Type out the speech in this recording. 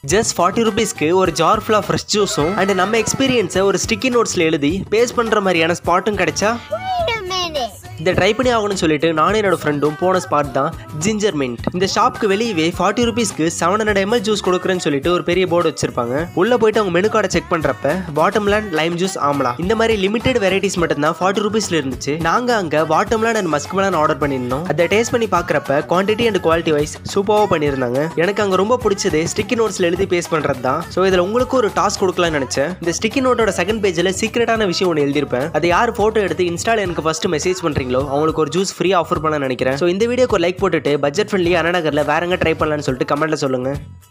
Just forty ருபீஸ்க்கு ஒரு jar ஃபுல்லாக ஃப்ரெஷ் ஜூஸும் அண்ட் நம்ம எக்ஸ்பீரியன்ஸை ஒரு ஸ்டிக்கி நோட்ஸில் எழுதி பேஸ் பண்ணுற மாதிரியான ஸ்பாட்டும் கிடைச்சா Wait a minute. இதை ட்ரை பண்ணி ஆகணும்னு சொல்லிட்டு நானும் என்னோட ஃப்ரெண்டும் போன ஸ்பாட் தான் ஜிஞ்சர் மின்ட் இந்த ஷாப்க்கு வெளியவே ஃபார்ட்டி ருபீஸ்க்கு செவன் ஹண்ட்ரட் எம்எல் ஜூஸ் கொடுக்குறேன்னு சொல்லிட்டு ஒரு பெரிய போர்டு வச்சிருப்பாங்க உள்ள போயிட்டு அவங்க மெனு கார்டை செக் பண்றப்ப வாட்டர்மெலன் லைம் ஜூஸ் ஆம்லா இந்த மாதிரி லிமிடெட் வெரைட்டிஸ் மட்டும் தான் ஃபார்ட்டி ருபீஸ்ல இருந்துச்சு நாங்க அங்க வாட்டர்மெலன் அண்ட் மஸ்க்மெலன் ஆர்டர் பண்ணியிருந்தோம் அதை டேஸ்ட் பண்ணி பார்க்கறப்ப குவான்டிட்டி அண்ட் குவாலிட்டி வைஸ் சூப்பராக பண்ணியிருந்தாங்க எனக்கு அங்க ரொம்ப பிடிச்சது ஸ்டிக்கி நோட்ஸ்ல எழுதி பேஸ்ட் பண்றது தான் ஸோ இதுல உங்களுக்கு ஒரு டாஸ்க் கொடுக்கலாம்னு நினைச்சேன் இந்த ஸ்டிக்கி நோட்டோட செகண்ட் பேஜ்ல சீக்ரெட்டான விஷயம் ஒன்று எழுதியிருப்பேன் அதை யார் போட்டோ எடுத்து இன்ஸ்டால எனக்கு ஃபர்ஸ்ட் மெசேஜ் பண்றீங்களோ அவங்களுக்கு ஒரு ஜூஸ் ஃப்ரீ ஆஃபர் பண்ண நினைக்கிறேன் ஸோ இந்த வீடியோக்கு ஒரு லைக் போட்டுட்டு பட்ஜெட் ஃப்ரெண்ட்லி அண்ணா நகர்ல வேற எங்க ட்ரை பண்ணலாம்னு சொல்லிட்டு கமெண்ட்ல சொல்லுங்க